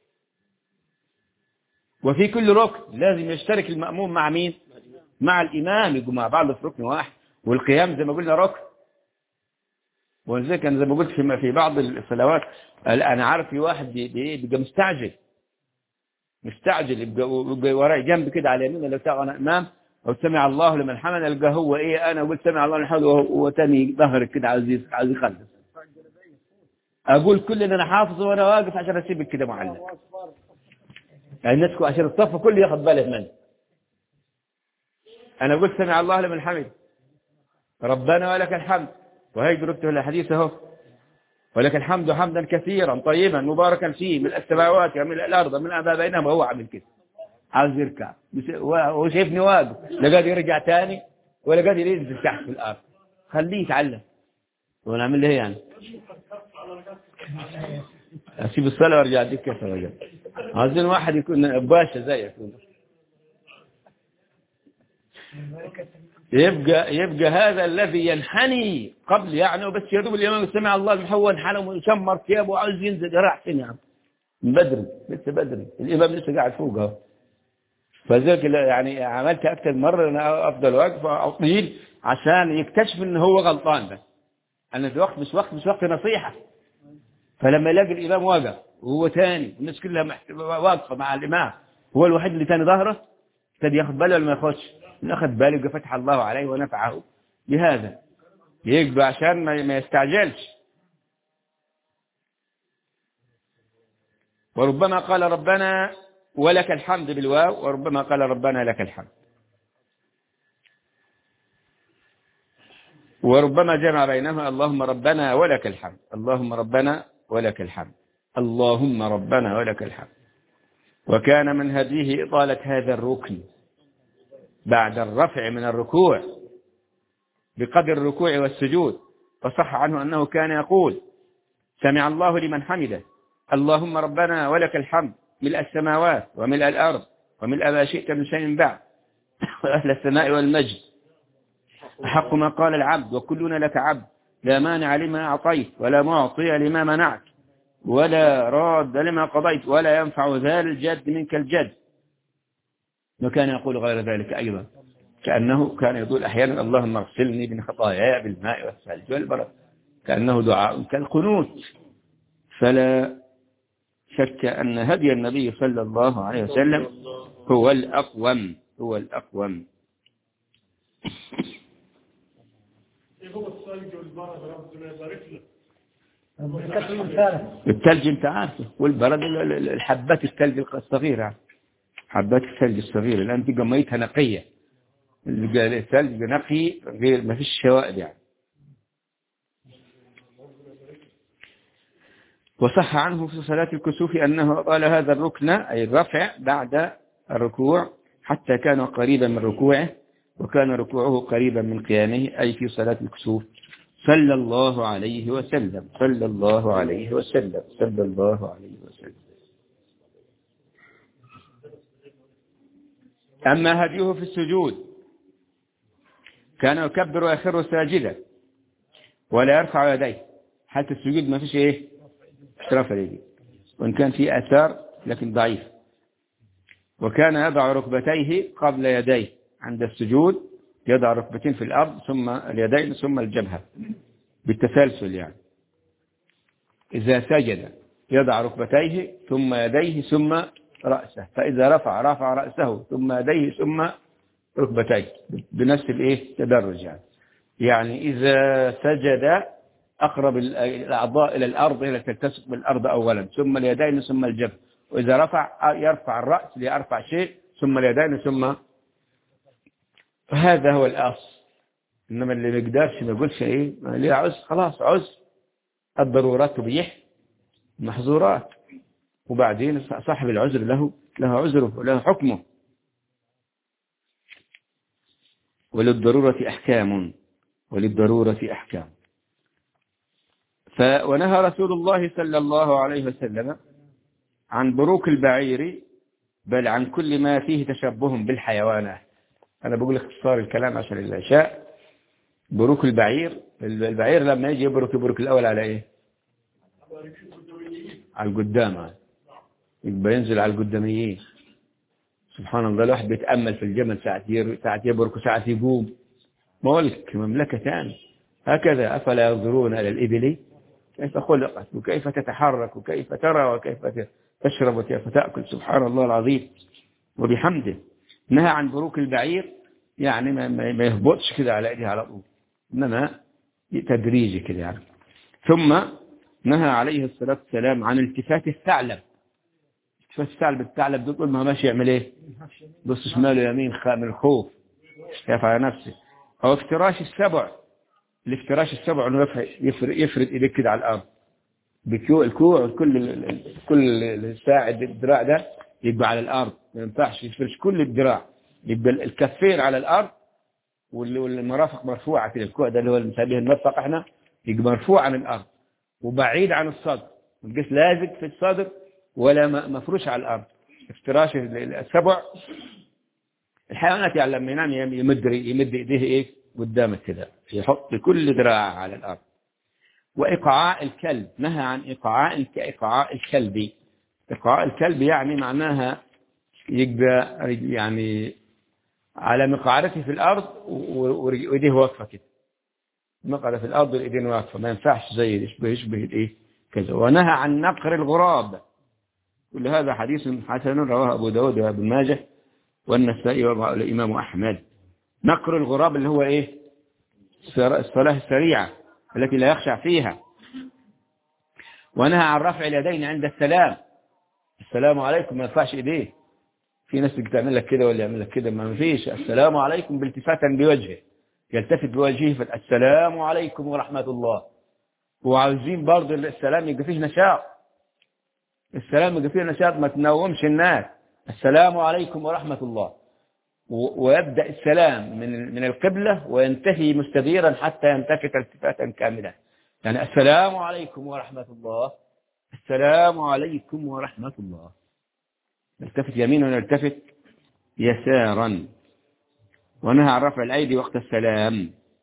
وفي كل ركن لازم يشترك المأموم مع مين مع الإمام يبقوا مع بعض في ركن واحد والقيام زي ما قلنا ركن ولذلك أنا زي ما قلت في في بعض الصلوات أنا عارف في واحد بيبقى مستعجل مستعجل يبقى وراي جنب كده على يمينه لو تاغ انا امام او سمع الله لمن حمد القى هو ايه انا قلت سمع الله لمن حمد وهو تاني ظهر كده عايز عايز يخلص اقول كل اللي انا حافظه وانا واقف عشان اسيبك كده معلق يعني الناس عشان الصف كله ياخذ باله منه انا قلت سمع الله لمن حمد ربنا ولك الحمد وهي دركته الحديث اهو ولك الحمد حمدا كثيرا طيبا مباركا فيه من السماوات ومن الارض من ما بينهما وهو عامل كده عاوز يركع هو شايفني واقف لا قادر يرجع تاني ولا قادر ينزل تحت في الارض خليه يتعلم وانا اعمل ايه يعني اسيب الصلاه وارجع اديك كيف رجل عايزين واحد يكون باشا زيك يبقى يبقى هذا الذي ينحني قبل يعني وبس يدوب الإمام سمع الله المحول انحنى وشمر ثيابه وعاوز ينزل راح فين يا عم من بدري لسه بدري الإمام لسه قاعد فوق اهو فذلك يعني عملت أكثر مرة أنا أفضل واقف أطيل عشان يكتشف إن هو غلطان بس أنا في وقت مش وقت مش وقت نصيحة فلما يلاقي الإمام واقف وهو تاني الناس كلها واقفة مع الإمام هو الوحيد اللي تاني ظهره ابتدى ياخد باله ولا ما ياخدش أخذ باله فتح الله عليه ونفعه بهذا يقبل عشان ما يستعجلش وربما قال ربنا ولك الحمد بالواو وربما قال ربنا لك الحمد وربما جمع بينهما اللهم ربنا ولك الحمد اللهم ربنا ولك الحمد اللهم ربنا ولك الحمد وكان من هديه إطالة هذا الركن بعد الرفع من الركوع بقدر الركوع والسجود فصح عنه أنه كان يقول سمع الله لمن حمده اللهم ربنا ولك الحمد ملء السماوات وملء الأرض وملء ما شئت من شيء بعد وأهل السماء والمجد أحق ما قال العبد وكلنا لك عبد لا مانع لما أعطيت ولا معطي لما منعت ولا راد لما قضيت ولا ينفع ذا الجد منك الجد وكان يقول غير ذلك أيضا كأنه كان يقول أحيانا اللهم اغسلني من خطاياي بالماء والثلج والبرد كأنه دعاء كالقنوت فلا شك أن هدي النبي صلى الله عليه وسلم هو الأقوم هو الأقوم ايه هو الثلج والبرد ربنا يبارك له كتب المثالة الثلج انت عارفه والبرد ال- ال- الحبات الثلج الصغيرة حبات الثلج الصغيرة الآن تبقى ميتها نقية الثلج نقي غير ما فيش شوائب يعني وصح عنه في صلاة الكسوف أنه قال هذا الركن أي الرفع بعد الركوع حتى كان قريبا من ركوعه وكان ركوعه قريبا من قيامه أي في صلاة الكسوف صلى الله عليه وسلم صلى الله عليه وسلم صلى الله عليه وسلم أما هديه في السجود كان يكبر ويخر ساجدا ولا يرفع يديه حتى السجود ما فيش ايه اشراف اليدين وان كان في اثار لكن ضعيف وكان يضع ركبتيه قبل يديه عند السجود يضع ركبتين في الارض ثم اليدين ثم الجبهه بالتسلسل يعني اذا سجد يضع ركبتيه ثم يديه ثم راسه فاذا رفع رفع راسه ثم يديه ثم ركبتيه بنفس الايه تدرج يعني يعني اذا سجد اقرب ال- الاعضاء الى الارض الى تلتصق بالارض اولا ثم اليدين ثم الجبهه واذا رفع يرفع الراس ليرفع شيء ثم اليدين ثم هذا هو الاصل انما اللي ما يقدرش ما يقولش ايه ما ليه عز خلاص عز الضرورات تبيح المحظورات وبعدين صاحب العذر له له عذره وله حكمه وللضرورة أحكام وللضرورة أحكام ف ونهى رسول الله صلى الله عليه وسلم عن بروك البعير بل عن كل ما فيه تشبه بالحيوانات أنا بقول اختصار الكلام عشان العشاء بروك البعير البعير لما يجي يبرك يبرك الأول على إيه على القدام يبقى ينزل على القداميين سبحان الله الواحد بيتأمل في الجمل ساعة ير- ساعة يبرك وساعة يقوم ملك مملكة ثانية هكذا أفلا ينظرون إلى الإبل كيف خلقت وكيف تتحرك وكيف ترى وكيف ت- تشرب وكيف تأكل سبحان الله العظيم وبحمده نهى عن بروك البعير يعني ما, ما ما يهبطش كده على ايديه على طول انما تدريجي كده يعني ثم نهى عليه الصلاة والسلام عن التفات الثعلب التفات الثعلب الثعلب ده طول ما هو ماشي يعمل ايه بص شماله يمين خ- من الخوف خايف على نفسه او افتراش السبع الافتراش السبع انه يفرد, يفرد, يفرد ايديك كده على الارض بكيو الكوع كل ال- ال- كل الساعد الدراع ده يبقى على الارض ما ينفعش يفرش كل الدراع يبقى ال- الكفين على الارض وال- والمرافق مرفوعه كده الكوع ده اللي هو اللي بنسميه المرفق احنا يبقى مرفوع عن الارض وبعيد عن الصدر ما يبقاش لازق في الصدر ولا م- مفروش على الارض افتراش ال- ال- السبع الحيوانات يعني لما ينام يم- يمد يمد ايديه ايه قدامك كده يحط كل دراع على الارض وإيقاعاء الكلب نهى عن إيقاعاء كإيقاعاء الكلب إيقاعاء الكلب يعني معناها يبقى يعني على مقعدته في الأرض و- و- وإيديه واقفة كده مقعدة في الأرض والإيدين واقفة ما ينفعش زي يشبه يشبه الإيه كذا ونهى عن نقر الغراب كل هذا حديث حسن رواه أبو داود وابن ماجه والنسائي والإمام أحمد نقر الغراب اللي هو إيه الصلاة السريعة التي لا يخشع فيها ونهى عن رفع اليدين عند السلام السلام عليكم ما ينفعش ايديه في ناس بتعمل لك كده ولا يعمل لك كده ما فيش السلام عليكم بالتفاتا بوجهه يلتفت بوجهه فالسلام عليكم ورحمة الله وعاوزين برضه السلام يبقى فيه نشاط السلام يبقى فيه نشاط ما تنومش الناس السلام عليكم ورحمة الله و- ويبدأ السلام من من القبلة وينتهي مستديرا حتى ينتفت التفاتا كاملا يعني السلام عليكم ورحمة الله السلام عليكم ورحمة الله نلتفت يمينا ونلتفت يسارا ونهى عن رفع الأيدي وقت السلام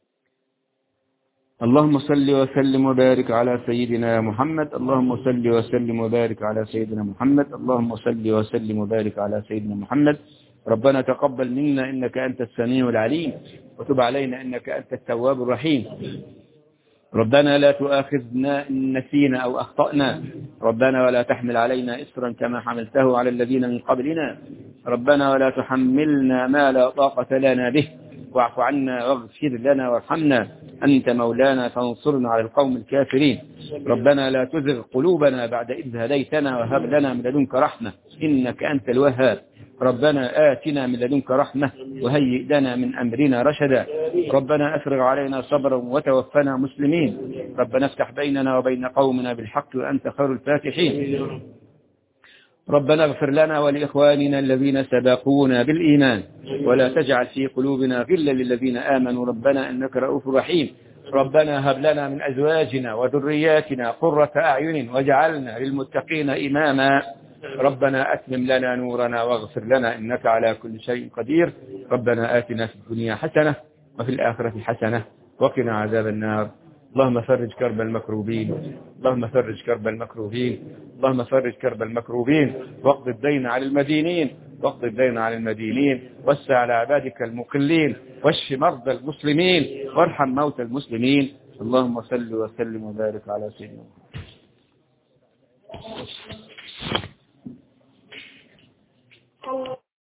اللهم صل وسلم وبارك على سيدنا محمد اللهم صل وسلم وبارك على سيدنا محمد اللهم صل وسلم وبارك على سيدنا محمد ربنا تقبل منا إنك أنت السميع العليم وتب علينا إنك أنت التواب الرحيم ربنا لا تؤاخذنا إن نسينا أو أخطأنا ربنا ولا تحمل علينا إسرا كما حملته على الذين من قبلنا ربنا ولا تحملنا ما لا طاقة لنا به واعف عنا واغفر لنا وارحمنا أنت مولانا فانصرنا على القوم الكافرين ربنا لا تزغ قلوبنا بعد إذ هديتنا وهب لنا من لدنك رحمة إنك أنت الوهاب ربنا آتنا من لدنك رحمة وهيئ لنا من أمرنا رشدا ربنا أفرغ علينا صبرا وتوفنا مسلمين ربنا افتح بيننا وبين قومنا بالحق وأنت خير الفاتحين ربنا اغفر لنا ولإخواننا الذين سبقونا بالإيمان ولا تجعل في قلوبنا غلا للذين آمنوا ربنا إنك رؤوف رحيم ربنا هب لنا من أزواجنا وذرياتنا قرة أعين واجعلنا للمتقين إماما ربنا أتمم لنا نورنا واغفر لنا إنك على كل شيء قدير ربنا آتنا في الدنيا حسنة وفي الآخرة حسنة وقنا عذاب النار اللهم فرج كرب المكروبين اللهم فرج كرب المكروبين اللهم فرج كرب المكروبين واقض الدين على المدينين واقض الدين على المدينين وسع على عبادك المقلين واشف مرضى المسلمين وارحم موتى المسلمين اللهم صل وسلم وبارك على سيدنا محمد